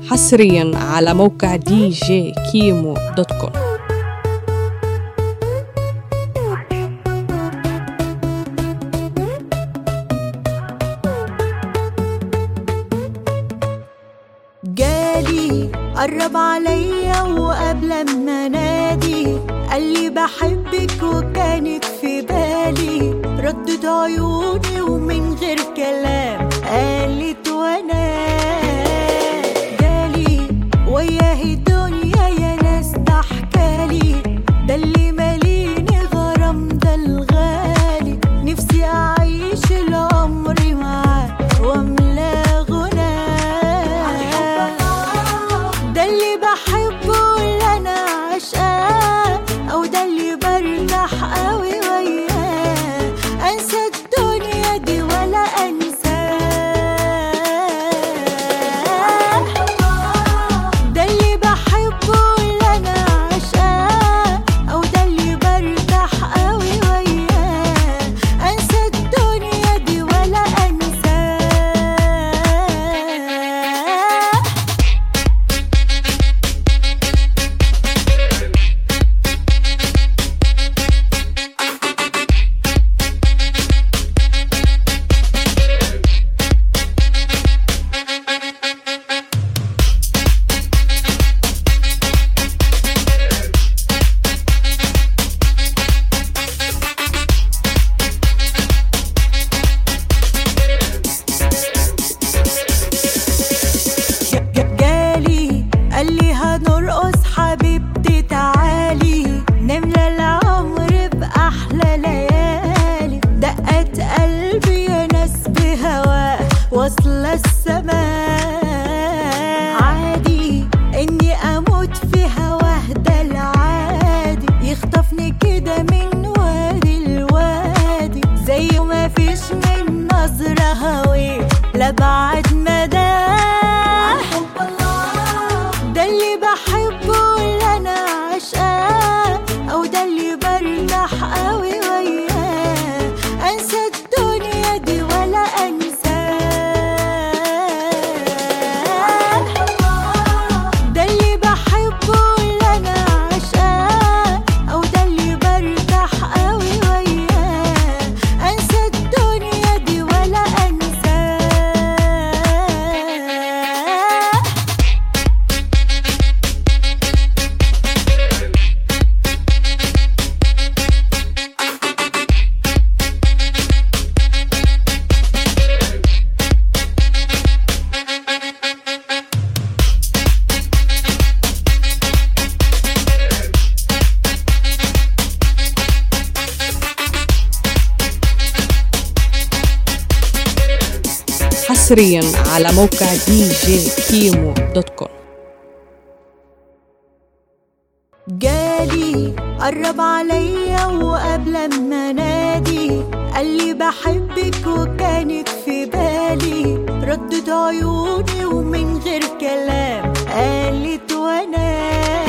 حصريا على موقع دي جي كيمو دوت كوم جالي قرب عليا وقبل ما نادي قال لي بحبك وكانت في بالي ردت عيوني ومن غير كلام قالت وانا جالي وياه الدنيا يا ناس ضحكالي ده اللي ماليني غرام ده الغالي نفسي اعيش العمر معاه واملاه غناه ده اللي بحبه اللي انا عشقاه او ده اللي برتاح قوي وياه انسى الدنيا دي ولا انساه ده اللي بحبه اللي انا عشقاه او ده اللي برتاح قوي وياه انسى الدنيا دي ولا انساه جالي قال لي هنرقص حبيبتي تعالي نملى العمر بأحلى ليالي دقت قلبي يا ناس بهواه واصلة السماء عادي اني اموت في هواه ده العادي يخطفني كده من وادي الوادي زي ما فيش من نظرة هوي لبعد مدى ده اللي بحبه اللي انا عشقاه او ده اللي برتاح قوي وياه انسى الدنيا دي ولا انساه ده اللي بحبه اللي انا عشقاه او ده اللي برتاح قوي وياه انسى الدنيا دي ولا انساه حصريا على موقع دي جي كيمو دوت كوم جالي قرب عليا وقبل ما نادي قال لي بحبك وكانت في بالي ردت عيوني ومن غير كلام قالت وانا